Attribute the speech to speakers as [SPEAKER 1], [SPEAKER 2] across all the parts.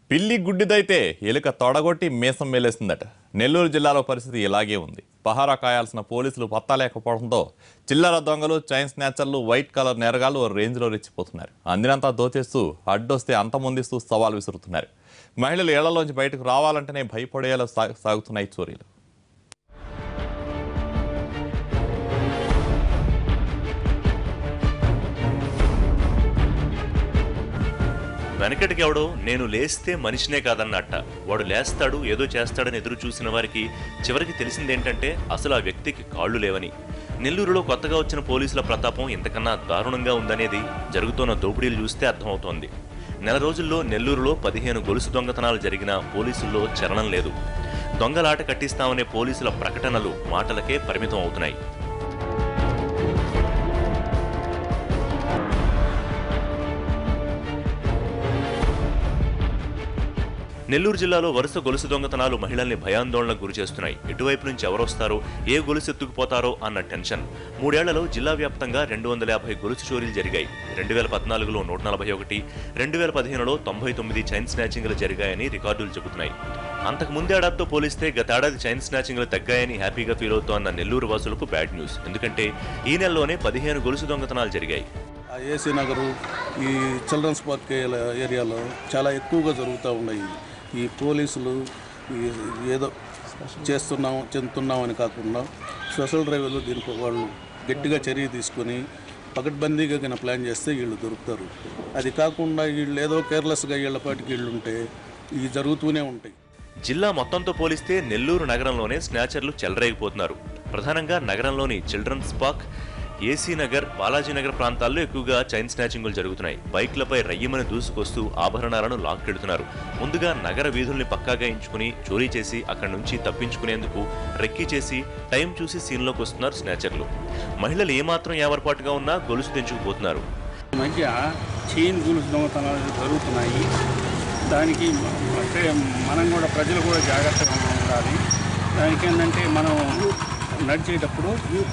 [SPEAKER 1] పిల్లి గుడ్డిదైతే ఎలుక తొడగొట్టి మీసం మేలేసిందట నెల్లూరు జిల్లాలో పరిస్థితి ఇలాగే ఉంది పహారా కాయాల్సిన పోలీసులు పత్తా లేకపోవడంతో చిల్లర దొంగలు చైన్ స్నాచర్లు వైట్ కలర్ నేరగాళ్ళు ఓ రేంజ్లో రెచ్చిపోతున్నారు అందినంతా దోచేస్తూ అడ్డొస్తే అంతమొందిస్తూ సవాల్ విసురుతున్నారు మహిళలు ఇళ్లలోంచి బయటకు రావాలంటేనే భయపడేలా సా- సాగుతున్నాయి చోరీలు
[SPEAKER 2] వెనకటికి ఎవడో నేను లేస్తే మనిషినే కాదన్నట్ట వాడు లేస్తాడు ఏదో చేస్తాడని ఎదురు చూసిన వారికి చివరికి తెలిసిందేంటంటే అసలు ఆ వ్యక్తికి కాళ్ళు లేవని నెల్లూరులో కొత్తగా వచ్చిన పోలీసుల ప్రతాపం ఇంతకన్నా దారుణంగా ఉందనేది జరుగుతున్న దోపిడీలు చూస్తే అర్థమవుతోంది నెల రోజుల్లో నెల్లూరులో పదిహేను గొలుసు దొంగతనాలు జరిగిన పోలీసుల్లో చలనం లేదు దొంగలాట కట్టిస్తామనే పోలీసుల ప్రకటనలు మాటలకే పరిమితం అవుతున్నాయి నెల్లూరు జిల్లాలో వరుస గొలుసు దొంగతనాలు మహిళల్ని భయాందోళనకు గురి చేస్తున్నాయి ఎటువైపు నుంచి ఎవరొస్తారో ఏ గొలుసు ఎత్తుకుపోతారో అన్న టెన్షన్ మూడేళ్లలో జిల్లా వ్యాప్తంగా రెండు వందల యాభై గొలుసు చోరీలు జరిగాయి రెండు వేల పద్నాలుగులో నూట నలభై ఒకటి రెండు వేల పదిహేనులో తొంభై తొమ్మిది చైన్ స్నాచింగ్లు జరిగాయని రికార్డులు చెబుతున్నాయి అంతకు ముందేడాదితో పోలిస్తే గతేడాది చైన్ స్నాచింగ్లు తగ్గాయని హ్యాపీగా ఫీల్ అవుతోన్న నెల్లూరు వాసులకు బ్యాడ్ న్యూస్ ఎందుకంటే ఈ నెలలోనే పదిహేను గొలుసు దొంగతనాలు జరిగాయి
[SPEAKER 3] ఆ ఏసీ నగరు ఈ చిల్డ్రన్స్ పార్క్ ఏల- ఏరియాలో చాలా ఎక్కువగా జరుగుతూ ఉన్నాయి ఈ పోలీసులు ఈ ఏదో చేస్తున్నాం చెందుతున్నామని కాకుండా స్పెషల్ డ్రైవర్లు దీనికి వాళ్ళు గట్టిగా చర్య తీసుకొని పకడ్బందీగా కింద ప్లాన్ చేస్తే వీళ్ళు దొరుకుతారు అది కాకుండా వీళ్ళు ఏదో కేర్లెస్గా వీళ్ళ పాటికి వీళ్ళు ఉంటే ఇవి జరుగుతూనే ఉంటాయి
[SPEAKER 2] జిల్లా మొత్తంతో పోలిస్తే నెల్లూరు నగరంలోనే స్నాచర్లు చెలరేగిపోతున్నారు ప్రధానంగా నగరంలోని children's park AC Nagar Balaji Nagar ప్రాంతాల్లో ఎక్కువగా చైన్ స్నాచింగులు జరుగుతున్నాయి బైక్లపై రయ్యమని దూసుకొస్తూ ఆభరణాలను లాక్కెడుతున్నారు ముందుగా నగర వీధుల్ని పక్కాగా ఎంచుకుని చోరీ చేసి అక్కడి నుంచి తప్పించుకునేందుకు రెక్కీ చేసి టైం చూసి సీన్లోకి వస్తున్నారు స్నాచర్లు మహిళలు ఏమాత్రం ఏమరపాటుగా ఉన్నా గొలుసు తెంచుకుపోతున్నారు
[SPEAKER 4] ఈ మధ్య చైన్ గొలుసు దొంగతనాలు జరుగుతున్నాయి దానికి మ- అంటే మనం కూడా ప్రజలు కూడా జాగ్రత్తగా ఉండాలి దానికి ఏంటంటే మనం నడిచేటప్పుడు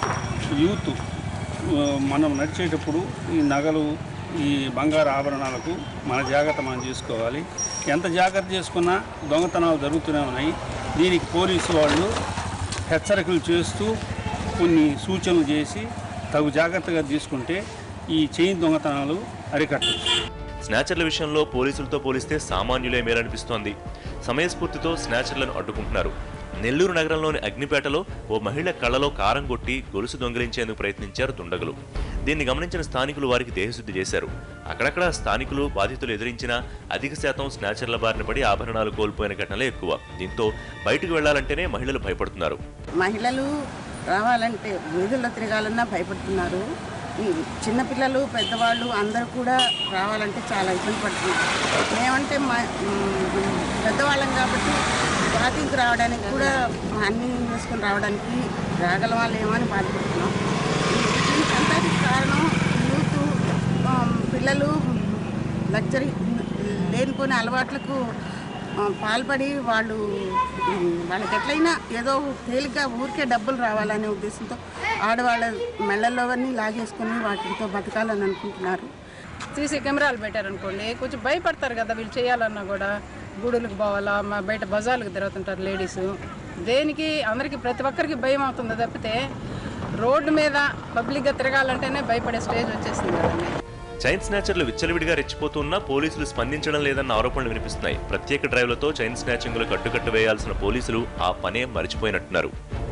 [SPEAKER 4] యూత్ ఆ, మనం నడిచేటప్పుడు ఈ నగలు ఈ బంగారు ఆభరణాలకు మన జాగ్రత్త మనం చేసుకోవాలి ఎంత జాగ్రత్త చేసుకున్నా దొంగతనాలు జరుగుతూనే ఉన్నాయి దీనికి పోలీసు వాళ్ళు హెచ్చరికలు చేస్తూ కొన్ని సూచనలు చేసి తగు జాగ్రత్తగా తీసుకుంటే ఈ చైన్ దొంగతనాలు అరికట్టచ్చు
[SPEAKER 2] స్నాచర్ల విషయంలో పోలీసులతో పోలిస్తే సామాన్యులే మేలనిపిస్తోంది సమయస్ఫూర్తితో స్నాచర్లను అడ్డుకుంటున్నారు నెల్లూరు నగరంలోని అగ్నిపేటలో ఓ మహిళ కళ్ళలో కారం కొట్టి గొలుసు దొంగిలించేందుకు ప్రయత్నించారు దుండగులు దీన్ని గమనించిన స్థానికులు వారికి దేహశుద్ధి చేశారు అక్కడక్కడ స్థానికులు బాధితులు ఎదిరించినా అధిక శాతం స్నాచర్ల బారిన పడి ఆభరణాలు కోల్పోయిన ఘటనలే ఎక్కువ దీంతో బయటకు వెళ్లాలంటేనే మహిళలు భయపడుతున్నారు
[SPEAKER 5] మహిళలు రావాలంటే వీధుల్లో తిరగాలన్నా భయపడుతున్నారు ఈ చిన్నపిల్లలు పెద్దవాళ్ళు అందరూ కూడా రావాలంటే చాలా ఇబ్బంది పడుతున్నారు మేమంటే మా మ్, పెద్దవాళ్ళం కాబట్టి వాకింగ్కి రావడానికి కూడా అన్నీ వేసుకొని రావడానికి రాగల వాళ్ళు ఏమని బాధపడుతున్నాం దీనికి అంతటికి కారణం యూత్ ఆ, పిల్లలు లగ్జరీ లేనిపోయిన అలవాట్లకు ఆ, పాల్పడి వాళ్ళు ఉమ్, వాళ్ళకి ఎట్లయినా ఏదో తేలిక ఊరికే డబ్బులు రావాలనే ఉద్దేశంతో ఆడవాళ్ళ మెళ్ళల్లోవన్నీ లాగేసుకొని వాటితో బతకాలని అనుకుంటున్నారు
[SPEAKER 6] సీసీ కెమెరాలు పెట్టారనుకోండి కొంచెం భయపడతారు కదా వీళ్ళు చేయాలన్నా కూడా గుడులకు పోవాలా మా బయట బజార్లకు తిరుగుతుంటారు లేడీస్ దేనికి అందరికీ ప్రతి ఒక్కరికి భయం అవుతుంది తప్పితే రోడ్డు మీద పబ్లిక్గా తిరగాలంటేనే భయపడే స్టేజ్ వచ్చేసింది కదండి
[SPEAKER 2] చైన్ స్నాచర్లు విచ్చలవిడిగా రెచ్చిపోతున్నా పోలీసులు స్పందించడం లేదన్న ఆరోపణలు వినిపిస్తున్నాయి ప్రత్యేక డ్రైవ్లతో చైన్ స్నాచింగ్లకు అడ్డుకట్ట వేయాల్సిన పోలీసులు ఆ పనే మరిచిపోయినట్టున్నారు